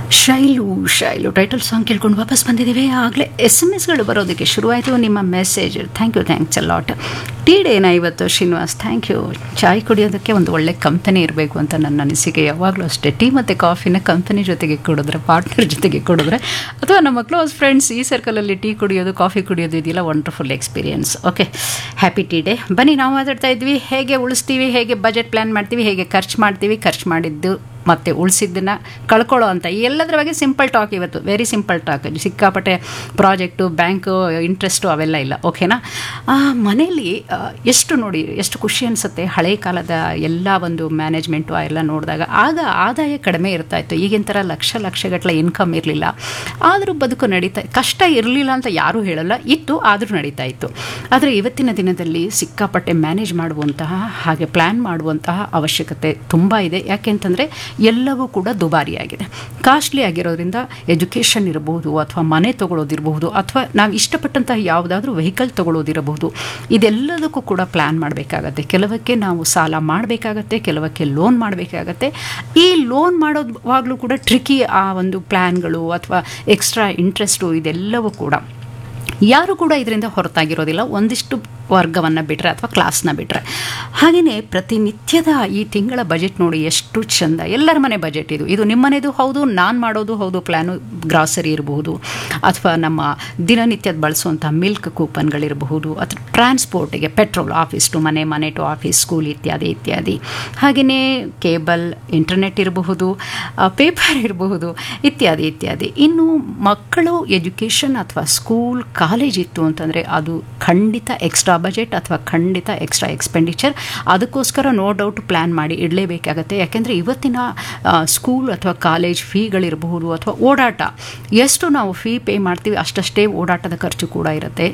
ಶೈಲು ಶೈಲು title song ಕೇಳ್ಕೊಂಡು ವಾಪಸ್ ಬಂದಿದ್ದೀವಿ ಆಗಲೇ ಎಸ್ ಎಮ್ ಎಸ್ಗಳು ಬರೋದಕ್ಕೆ ಶುರುವಾಯಿತು ನಿಮ್ಮ message thank you thanks lot tea ಡೇನ ಇವತ್ತು ಶ್ರೀನಿವಾಸ್ ಥ್ಯಾಂಕ್ ಯು ಚಾಯ್ ಕುಡಿಯೋದಕ್ಕೆ ಒಂದು ಒಳ್ಳೆ ಕಂಪನಿ ಇರಬೇಕು ಅಂತ ನನ್ನ ಅನಿಸಿಕೆ ಯಾವಾಗಲೂ ಅಷ್ಟೇ ಟೀ ಮತ್ತು ಕಾಫಿನ ಕಂಪನಿ ಜೊತೆಗೆ ಕುಡಿದ್ರೆ ಪಾರ್ಟ್ನರ್ ಜೊತೆಗೆ ಕುಡಿದ್ರೆ ಅಥವಾ ನಮ್ಮ ಕ್ಲೋಸ್ ಫ್ರೆಂಡ್ಸ್ ಈ ಸರ್ಕಲಲ್ಲಿ ಟೀ ಕುಡಿಯೋದು ಕಾಫಿ ಕುಡಿಯೋದು ಇದೆಯಲ್ಲ wonderful experience okay happy tea day ಬನ್ನಿ ನಾವು ಮಾತಾಡ್ತಾ ಇದ್ವಿ ಹೇಗೆ ಉಳಿಸ್ತೀವಿ ಹೇಗೆ ಬಜೆಟ್ ಪ್ಲ್ಯಾನ್ ಮಾಡ್ತೀವಿ ಹೇಗೆ ಖರ್ಚು ಮಾಡ್ತೀವಿ ಖರ್ಚು ಮಾಡಿದ್ದು ಮತ್ತು ಉಳಿಸಿದ್ದನ್ನು ಕಳ್ಕೊಳ್ಳೋ ಅಂತ ಈ ಎಲ್ಲದರ ಬಗ್ಗೆ ಸಿಂಪಲ್ ಟಾಕ್ ಇವತ್ತು ವೆರಿ ಸಿಂಪಲ್ ಟಾಕ್ ಸಿಕ್ಕಾಪಟ್ಟೆ ಪ್ರಾಜೆಕ್ಟು ಬ್ಯಾಂಕು ಇಂಟ್ರೆಸ್ಟು ಅವೆಲ್ಲ ಇಲ್ಲ ಓಕೆನಾ ಮನೇಲಿ ಆ, ಎಷ್ಟು ನೋಡಿ ಎಷ್ಟು ಖುಷಿ ಅನಿಸುತ್ತೆ ಹಳೆ ಕಾಲದ ಎಲ್ಲ ಒಂದು ಮ್ಯಾನೇಜ್ಮೆಂಟು ಆ ಎಲ್ಲ ನೋಡಿದಾಗ ಆಗ ಆದಾಯ ಕಡಿಮೆ ಇರ್ತಾ ಇತ್ತು ಈಗಿನ ಥರ ಲಕ್ಷ ಲಕ್ಷಗಟ್ಟಲೆ ಇನ್ಕಮ್ ಇರಲಿಲ್ಲ ಆದರೂ ಬದುಕು ನಡೀತಾ ಕಷ್ಟ ಇರಲಿಲ್ಲ ಅಂತ ಯಾರೂ ಹೇಳಲ್ಲ ಇತ್ತು ಆದರೂ ನಡೀತಾ ಇತ್ತು ಆದರೆ ಇವತ್ತಿನ ದಿನದಲ್ಲಿ ಸಿಕ್ಕಾಪಟ್ಟೆ ಮ್ಯಾನೇಜ್ ಮಾಡುವಂತಹ ಹಾಗೆ ಪ್ಲ್ಯಾನ್ ಮಾಡುವಂತಹ ಅವಶ್ಯಕತೆ ತುಂಬ ಇದೆ ಯಾಕೆಂತಂದರೆ ಎಲ್ಲವೂ ಕೂಡ ದುಬಾರಿಯಾಗಿದೆ ಕಾಸ್ಟ್ಲಿ ಆಗಿರೋದ್ರಿಂದ ಎಜುಕೇಷನ್ ಇರಬಹುದು ಅಥವಾ ಮನೆ ತಗೊಳ್ಳೋದಿರಬಹುದು ಅಥವಾ ನಾವು ಇಷ್ಟಪಟ್ಟಂತಹ ಯಾವುದಾದ್ರೂ ವೆಹಿಕಲ್ ತಗೊಳ್ಳೋದಿರಬಹುದು ಇದೆಲ್ಲದಕ್ಕೂ ಕೂಡ ಪ್ಲ್ಯಾನ್ ಮಾಡಬೇಕಾಗತ್ತೆ ಕೆಲವಕ್ಕೆ ನಾವು ಸಾಲ ಮಾಡಬೇಕಾಗತ್ತೆ ಕೆಲವಕ್ಕೆ ಲೋನ್ ಮಾಡಬೇಕಾಗತ್ತೆ ಈ ಲೋನ್ ಮಾಡೋವಾಗಲೂ ಕೂಡ ಟ್ರಿಕಿ ಆ ಒಂದು ಪ್ಲ್ಯಾನ್ಗಳು ಅಥವಾ ಎಕ್ಸ್ಟ್ರಾ ಇಂಟ್ರೆಸ್ಟು ಇದೆಲ್ಲವೂ ಕೂಡ ಯಾರು ಕೂಡ ಇದರಿಂದ ಹೊರತಾಗಿರೋದಿಲ್ಲ ಒಂದಿಷ್ಟು ವರ್ಗವನ್ನು ಬಿಟ್ಟರೆ ಅಥವಾ ಕ್ಲಾಸ್ನ ಬಿಟ್ಟರೆ ಹಾಗೆಯೇ ಪ್ರತಿನಿತ್ಯದ ಈ ತಿಂಗಳ ಬಜೆಟ್ ನೋಡಿ ಎಷ್ಟು ಚೆಂದ ಎಲ್ಲರ ಮನೆ ಬಜೆಟ್ ಇದು ಇದು ನಿಮ್ಮನೆದು ಹೌದು ನಾನು ಮಾಡೋದು ಹೌದು ಪ್ಲ್ಯಾನು ಗ್ರಾಸರಿ ಇರಬಹುದು ಅಥವಾ ನಮ್ಮ ದಿನನಿತ್ಯದ ಬಳಸುವಂಥ ಮಿಲ್ಕ್ ಕೂಪನ್ಗಳಿರಬಹುದು ಅಥವಾ ಟ್ರಾನ್ಸ್ಪೋರ್ಟಿಗೆ ಪೆಟ್ರೋಲ್ ಆಫೀಸ್ ಟು ಮನೆ ಮನೆ ಟು ಆಫೀಸ್ ಸ್ಕೂಲ್ ಇತ್ಯಾದಿ ಇತ್ಯಾದಿ ಹಾಗೆಯೇ ಕೇಬಲ್ ಇಂಟರ್ನೆಟ್ ಇರಬಹುದು ಪೇಪರ್ ಇರಬಹುದು ಇತ್ಯಾದಿ ಇತ್ಯಾದಿ ಇನ್ನು ಮಕ್ಕಳು ಎಜುಕೇಷನ್ ಅಥವಾ ಸ್ಕೂಲ್ ಕಾಲೇಜ್ ಇತ್ತು ಅಂತಂದರೆ ಅದು ಖಂಡಿತ ಎಕ್ಸ್ಟ್ರಾ ಬಜೆಟ್ ಅಥವಾ ಖಂಡಿತ ಎಕ್ಸ್ಟ್ರಾ ಎಕ್ಸ್ಪೆಂಡಿಚರ್ ಅದಕ್ಕೋಸ್ಕರ ನೋ ಡೌಟ್ ಪ್ಲ್ಯಾನ್ ಮಾಡಿ ಇಡಲೇಬೇಕಾಗತ್ತೆ ಯಾಕೆಂದರೆ ಇವತ್ತಿನ ಸ್ಕೂಲ್ ಅಥವಾ ಕಾಲೇಜ್ ಫೀಗಳಿರಬಹುದು ಅಥವಾ ಓಡಾಟ ಎಷ್ಟು ನಾವು ಫೀ ಪೇ ಮಾಡ್ತೀವಿ ಅಷ್ಟಷ್ಟೇ ಓಡಾಟದ ಖರ್ಚು ಕೂಡ ಇರುತ್ತೆ